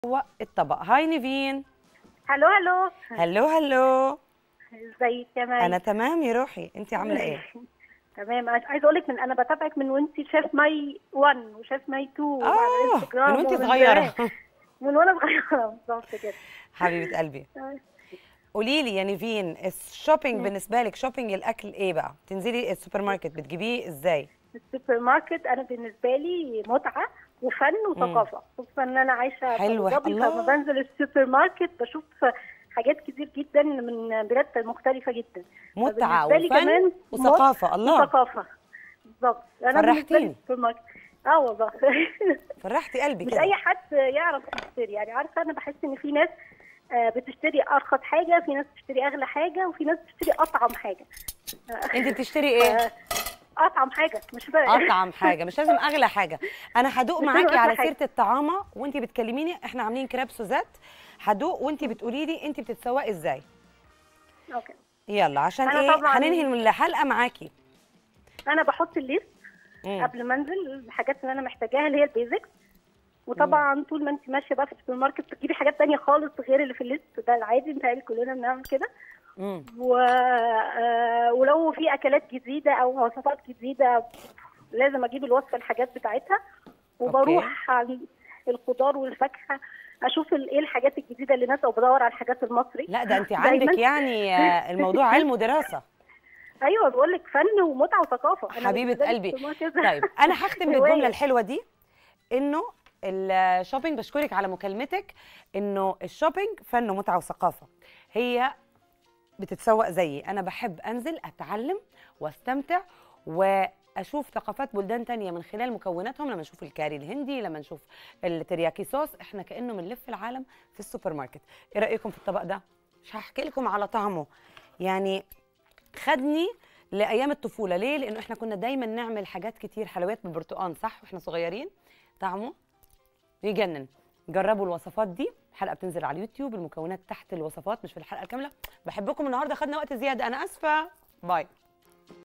هو الطبق هاي نيفين هلو هلو هلو هلو ازيك يا مي انا تمام يا روحي انت عامله ايه تمام عايز عايزه اقول لك من انا بتابعك من وانت شاف ماي 1 وشاف ماي 2 اه وعلى الانستجرام من وانت ومن صغيره زمان. من وانا صغيره بالظبط كده حبيبه قلبي قولي لي يا نيفين الشوبينج بالنسبه لك شوبينج الاكل ايه بقى تنزلي السوبر ماركت بتجيبيه ازاي السوبر ماركت انا بالنسبه لي متعه وفن وثقافه خصوصا ان انا عايشه في حلوة. أبو ظبي، الله. فلما بنزل السوبر ماركت بشوف حاجات كتير جدا من بلاد مختلفه جدا متعه فبالنسبة لي وفن كمان وثقافه الله وثقافه بالظبط انا بالنسبه فرحتيني. لي السوبر ماركت اه والله فرحتي قلبي مش كده اي حد يعرف يشتري يعني عارفه انا بحس ان في ناس آه، بتشتري ارخص حاجه في ناس بتشتري اغلى حاجه وفي ناس بتشتري اطعم حاجه انت بتشتري ايه آه، اطعم حاجه مش بقى اطعم حاجه مش لازم اغلى حاجه انا هدوق مش لازم معاكي أغلى على حاجة. سيره الطعامه وانت بتكلميني احنا عاملين كراب سوزات هدوق وانت بتقولي لي انت بتتسوقي ازاي اوكي يلا عشان أنا ايه طبعاً- هننهي الحلقه معاكي انا بحط الليست مم. قبل ما انزل الحاجات اللي انا محتاجاها اللي هي البيزكس وطبعا طول ما انت ماشيه بقى في السوبر ماركت بتجيبي حاجات تانية خالص غير اللي في الليست ده العادي متهيألي كلنا بنعمل كده مم. و... آه، ولو في اكلات جديده او وصفات جديده لازم اجيب الوصفه الحاجات بتاعتها وبروح على الخضار والفاكهه اشوف ال- ايه الحاجات الجديده اللي ناس او بدور على الحاجات المصري لا ده انت دايماً. عندك يعني آه، الموضوع علم ودراسه ايوه بقول لك فن ومتعه وثقافه أنا حبيبه بالنسبة لي قلبي السوبر ماركت طيب انا هختم هواية. بالجمله الحلوه دي انه الشوبينج بشكرك على مكالمتك انه الشوبينج فن ومتعه وثقافه هي بتتسوق زيي انا بحب انزل اتعلم واستمتع واشوف ثقافات بلدان تانية من خلال مكوناتهم لما نشوف الكاري الهندي لما نشوف الترياكي صوص احنا كانه بنلف العالم في السوبر ماركت ايه رايكم في الطبق ده مش هحكي لكم على طعمه يعني خدني لايام الطفوله ليه لانه احنا كنا دايما نعمل حاجات كتير حلويات بالبرتقال صح واحنا صغيرين طعمه يجنن جربوا الوصفات دي الحلقه بتنزل على اليوتيوب المكونات تحت الوصفات مش في الحلقه الكامله بحبكم النهارده خدنا وقت زياده انا اسفه باي